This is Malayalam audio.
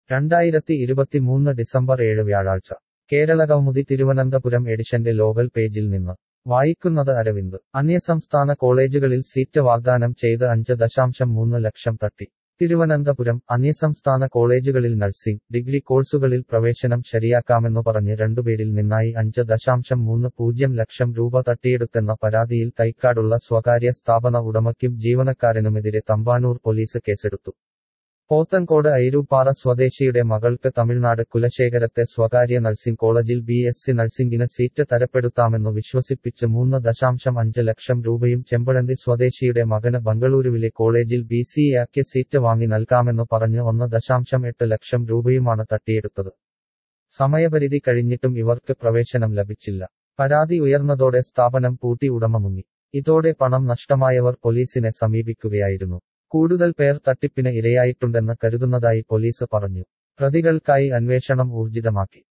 രണ്ടായിരത്തി ഇരുപത്തിമൂന്ന് ഡിസംബർ ഏഴ് വ്യാഴാഴ്ച കേരളകൗമുദി തിരുവനന്തപുരം എഡിഷന്റെ ലോകൽ പേജിൽ നിന്ന് വായിക്കുന്നത് അരവിന്ദ് അന്യസംസ്ഥാന കോളേജുകളിൽ സീറ്റ് വാഗ്ദാനം ചെയ്ത് അഞ്ച് ദശാംശം മൂന്ന് ലക്ഷം തട്ടി തിരുവനന്തപുരം അന്യസംസ്ഥാന കോളേജുകളിൽ നഴ്സിംഗ് ഡിഗ്രി കോഴ്സുകളിൽ പ്രവേശനം ശരിയാക്കാമെന്നു പറഞ്ഞ് രണ്ടുപേരിൽ നിന്നായി അഞ്ച് ദശാംശം മൂന്ന് പൂജ്യം ലക്ഷം രൂപ തട്ടിയെടുത്തെന്ന പരാതിയിൽ തൈക്കാടുള്ള സ്വകാര്യ സ്ഥാപന ഉടമയ്ക്കും ജീവനക്കാരനുമെതിരെ തമ്പാനൂർ പോലീസ് കേസെടുത്തു പോത്തൻകോട് ഐരൂപ്പാറ സ്വദേശിയുടെ മകൾക്ക് തമിഴ്നാട് കുലശേഖരത്തെ സ്വകാര്യ നഴ്സിംഗ് കോളേജിൽ ബി എസ് സി നഴ്സിംഗിന് സീറ്റ് തരപ്പെടുത്താമെന്നു വിശ്വസിപ്പിച്ച് മൂന്ന് ദശാംശം അഞ്ച് ലക്ഷം രൂപയും ചെമ്പഴന്തി സ്വദേശിയുടെ മകന് ബംഗളൂരുവിലെ കോളേജിൽ ബി സി എക്ക് സീറ്റ് വാങ്ങി നൽകാമെന്നു പറഞ്ഞ് ഒന്ന് ദശാംശം എട്ട് ലക്ഷം രൂപയുമാണ് തട്ടിയെടുത്തത് സമയപരിധി കഴിഞ്ഞിട്ടും ഇവർക്ക് പ്രവേശനം ലഭിച്ചില്ല പരാതി ഉയർന്നതോടെ സ്ഥാപനം പൂട്ടി ഉടമ മുങ്ങി ഇതോടെ പണം നഷ്ടമായവർ പോലീസിനെ സമീപിക്കുകയായിരുന്നു കൂടുതൽ പേർ തട്ടിപ്പിന് ഇരയായിട്ടുണ്ടെന്ന് കരുതുന്നതായി പോലീസ് പറഞ്ഞു പ്രതികൾക്കായി അന്വേഷണം ഊർജിതമാക്കി